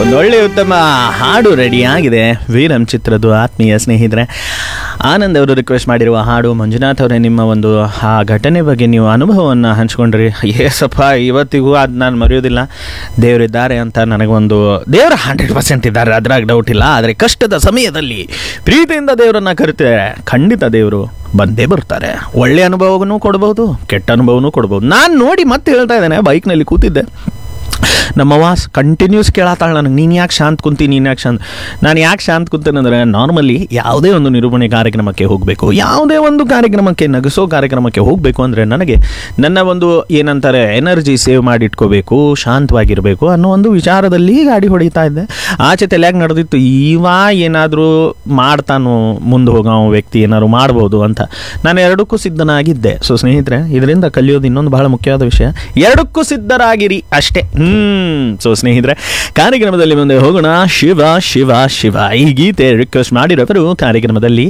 ಒಂದು ಒಳ್ಳೆಯ ಉತ್ತಮ ಹಾಡು ರೆಡಿ ಆಗಿದೆ ವೀರಂ ಚಿತ್ರದ ಆತ್ಮೀಯ ಸ್ನೇಹಿತರೆ ಆನಂದ್ ಅವರು ರಿಕ್ವೆಸ್ಟ್ ಮಾಡಿರುವ ಹಾಡು ಮಂಜುನಾಥ್ ಅವರೇ ನಿಮ್ಮ ಒಂದು ಆ ಘಟನೆ ಬಗ್ಗೆ ನೀವು ಅನುಭವವನ್ನು ಹಂಚ್ಕೊಂಡ್ರಿ ಏಸಪ್ಪ ಇವತ್ತಿಗೂ ಅದು ನಾನು ಮರೆಯೋದಿಲ್ಲ ದೇವರಿದ್ದಾರೆ ಅಂತ ನನಗೊಂದು ದೇವರು ಹಂಡ್ರೆಡ್ ಪರ್ಸೆಂಟ್ ಇದ್ದಾರೆ ಅದ್ರಾಗ ಡೌಟ್ ಇಲ್ಲ ಆದರೆ ಕಷ್ಟದ ಸಮಯದಲ್ಲಿ ಪ್ರೀತಿಯಿಂದ ದೇವರನ್ನ ಕರಿತಾರೆ ಖಂಡಿತ ದೇವರು ಬಂದೇ ಬರ್ತಾರೆ ಒಳ್ಳೆ ಅನುಭವವನ್ನು ಕೊಡ್ಬೋದು ಕೆಟ್ಟ ಅನುಭವನೂ ಕೊಡ್ಬೋದು ನಾನು ನೋಡಿ ಮತ್ತೆ ಹೇಳ್ತಾ ಇದ್ದೇನೆ ಬೈಕ್ನಲ್ಲಿ ಕೂತಿದ್ದೆ ನಮ್ಮ ವಾಸ್ ಕಂಟಿನ್ಯೂಸ್ ಕೇಳತ್ತಾಳ ನನಗೆ ನೀನು ಯಾಕೆ ಶಾಂತ ಕುಂತಿ ನೀನು ಯಾಕೆ ಶಾಂತ ನಾನು ಯಾಕೆ ಶಾಂತ ಕುಂತೇನೆ ಅಂದರೆ ನಾರ್ಮಲಿ ಯಾವುದೇ ಒಂದು ನಿರೂಪಣೆ ಕಾರ್ಯಕ್ರಮಕ್ಕೆ ಹೋಗಬೇಕು ಯಾವುದೇ ಒಂದು ಕಾರ್ಯಕ್ರಮಕ್ಕೆ ನಗಿಸೋ ಕಾರ್ಯಕ್ರಮಕ್ಕೆ ಹೋಗಬೇಕು ಅಂದರೆ ನನಗೆ ನನ್ನ ಒಂದು ಏನಂತಾರೆ ಎನರ್ಜಿ ಸೇವ್ ಮಾಡಿ ಇಟ್ಕೋಬೇಕು ಶಾಂತವಾಗಿರಬೇಕು ಅನ್ನೋ ಒಂದು ವಿಚಾರದಲ್ಲಿ ಗಾಡಿ ಹೊಡಿತಾ ಇದ್ದೆ ಆಚೆ ತಲೆಯಾಗಿ ನಡೆದಿತ್ತು ಇವ ಏನಾದರೂ ಮಾಡ್ತಾನೋ ಮುಂದೆ ಹೋಗೋ ವ್ಯಕ್ತಿ ಏನಾದ್ರು ಮಾಡ್ಬೋದು ಅಂತ ನಾನು ಎರಡಕ್ಕೂ ಸಿದ್ಧನಾಗಿದ್ದೆ ಸೊ ಸ್ನೇಹಿತರೆ ಇದರಿಂದ ಕಲಿಯೋದು ಇನ್ನೊಂದು ಬಹಳ ಮುಖ್ಯವಾದ ವಿಷಯ ಎರಡಕ್ಕೂ ಸಿದ್ಧರಾಗಿರಿ ಅಷ್ಟೇ ಹ್ಮ್ ಸೊ ಸ್ನೇಹಿತರೆ ಕಾರ್ಯಕ್ರಮದಲ್ಲಿ ಮುಂದೆ ಹೋಗೋಣ ಶಿವ ಶಿವ ಶಿವ ಈ ಗೀತೆ ರಿಕ್ವೆಸ್ಟ್ ಮಾಡಿರೋರು ಕಾರ್ಯಕ್ರಮದಲ್ಲಿ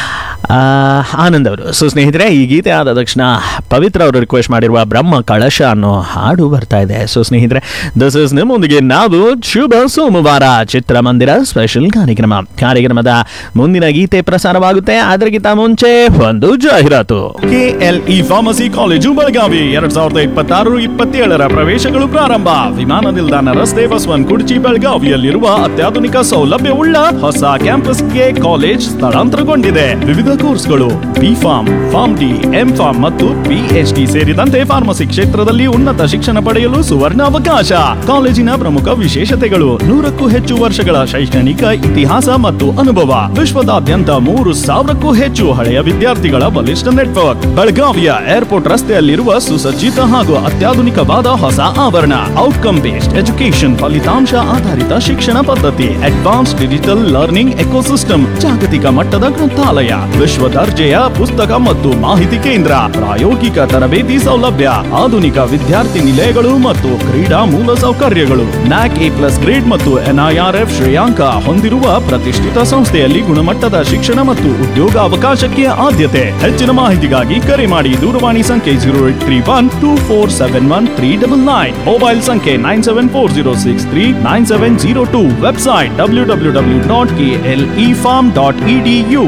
ಆ, ಆನಂದ್ ಅವರು ಸೊ ಸ್ನೇಹಿತರೆ ಈ ಗೀತೆ ಆದ ತಕ್ಷಣ ಪವಿತ್ರ ಅವರು ರಿಕ್ವೆಸ್ಟ್ ಮಾಡಿರುವ ಬ್ರಹ್ಮ ಕಳಶ ಅನ್ನೋ ಹಾಡು ಬರ್ತಾ ಇದೆ ಸೊ ಸ್ನೇಹಿತರೆ ದಿಸ್ ಇಸ್ ನಿಮ್ಮೊಂದಿಗೆ ನಾವು ಶುಭ ಸೋಮವಾರ ಚಿತ್ರಮಂದಿರ ಸ್ಪೆಷಲ್ ಕಾರ್ಯಕ್ರಮ ಕಾರ್ಯಕ್ರಮದ ಮುಂದಿನ ಗೀತೆ ಪ್ರಸಾರವಾಗುತ್ತೆ ಅದಕ್ಕಿಂತ ಮುಂಚೆ ಒಂದು ಜಾಹೀರಾತು ಕೆಎಲ್ಇ ಫಾರ್ಮಸಿ ಕಾಲೇಜು ಬೆಳಗಾವಿ ಎರಡ್ ಸಾವಿರದ ಇಪ್ಪತ್ತಾರು ಇಪ್ಪತ್ತೇಳರ ಪ್ರವೇಶಗಳು ಪ್ರಾರಂಭ ವಿಮಾನ ನಿಲ್ದಾಣ ರಸ್ತೆ ಬಸವನ್ ಕುರ್ಚಿ ಬೆಳಗಾವಿಯಲ್ಲಿರುವ ಅತ್ಯಾಧುನಿಕ ಸೌಲಭ್ಯವುಳ್ಳ ಹೊಸ ಕ್ಯಾಂಪಸ್ಗೆ ಕಾಲೇಜ್ ಸ್ಥಳಾಂತರಗೊಂಡಿದೆ ವಿವಿಧ ಕೋರ್ಸ್ಗಳು B pharm pharm D M pharm ಮತ್ತು ಪಿಎಚ್ಡಿ ಸೇರಿದಂತೆ ಫಾರ್ಮಸಿ ಕ್ಷೇತ್ರದಲ್ಲಿ ಉನ್ನತ ಶಿಕ್ಷಣ ಪಡೆಯಲು ಸುವರ್ಣ ಅವಕಾಶ ಕಾಲೇಜಿನ ಪ್ರಮುಖ ವಿಶೇಷತೆಗಳು ನೂರಕ್ಕೂ ಹೆಚ್ಚು ವರ್ಷಗಳ ಶೈಕ್ಷಣಿಕ ಇತಿಹಾಸ ಮತ್ತು ಅನುಭವ ವಿಶ್ವದಾದ್ಯಂತ ಮೂರು ಸಾವಿರಕ್ಕೂ ಹೆಚ್ಚು ಹಳೆಯ ವಿದ್ಯಾರ್ಥಿಗಳ ಬಲಿಷ್ಠ ನೆಟ್ವರ್ಕ್ ಬೆಳಗಾವಿಯ ಏರ್ಪೋರ್ಟ್ ರಸ್ತೆಯಲ್ಲಿರುವ ಸುಸಜ್ಜಿತ ಹಾಗೂ ಅತ್ಯಾಧುನಿಕವಾದ ಹೊಸ ಆವರಣ ಔಟ್ಕಮ್ ಬೇಸ್ಡ್ ಎಜುಕೇಶನ್ ಫಲಿತಾಂಶ ಆಧಾರಿತ ಶಿಕ್ಷಣ ಪದ್ಧತಿ ಅಡ್ವಾನ್ಸ್ ಡಿಜಿಟಲ್ ಲರ್ನಿಂಗ್ ಎಕೋಸಿಸ್ಟಮ್ ಜಾಗತಿಕ ಮಟ್ಟದ ಗ್ರಂಥಾಲಯ ವಿಶ್ವ ದರ್ಜೆಯ ಪುಸ್ತಕ ಮತ್ತು ಮಾಹಿತಿ ಕೇಂದ್ರ ಪ್ರಾಯೋಗಿಕ ತರಬೇತಿ ಸೌಲಭ್ಯ ಆಧುನಿಕ ವಿದ್ಯಾರ್ಥಿ ನಿಲಯಗಳು ಮತ್ತು ಕ್ರೀಡಾ ಮೂಲ ಸೌಕರ್ಯಗಳು ನ್ಯಾಕ್ ಎ ಪ್ಲಸ್ ಗ್ರೇಡ್ ಮತ್ತು ಎನ್ಐಆರ್ಎಫ್ ಶ್ರೇಯಾಂಕ ಹೊಂದಿರುವ ಪ್ರತಿಷ್ಠಿತ ಸಂಸ್ಥೆಯಲ್ಲಿ ಗುಣಮಟ್ಟದ ಶಿಕ್ಷಣ ಮತ್ತು ಉದ್ಯೋಗ ಅವಕಾಶಕ್ಕೆ ಆದ್ಯತೆ ಹೆಚ್ಚಿನ ಮಾಹಿತಿಗಾಗಿ ಕರೆ ಮಾಡಿ ದೂರವಾಣಿ ಸಂಖ್ಯೆ zero eight three one two four seven one three double nine mobile ಸಂಖ್ಯೆ nine seven four zero six three nine seven zero two website W W W dot K L E pharm dot E D U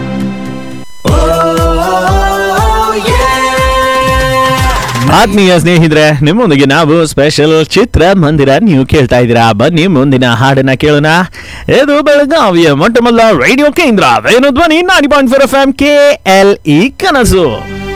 ಆತ್ಮೀಯ ಸ್ನೇಹಿತರೆ ನಿಮ್ಮೊಂದಿಗೆ ನಾವು special ಚಿತ್ರ ಮಂದಿರ ನೀವು ಕೇಳ್ತಾ ಇದ್ದೀರಾ ಬನ್ನಿ ಮುಂದಿನ ಹಾಡನ್ನ ಕೇಳೋಣ ಇದು ಬೆಳಗಾವಿಯ ಮೊಟ್ಟಮೊದಲ ರೇಡಿಯೋ ಕೇಂದ್ರ ವೇಣು ಧ್ವನಿ ನಾಡಿ point four F M K L E ಕನಸು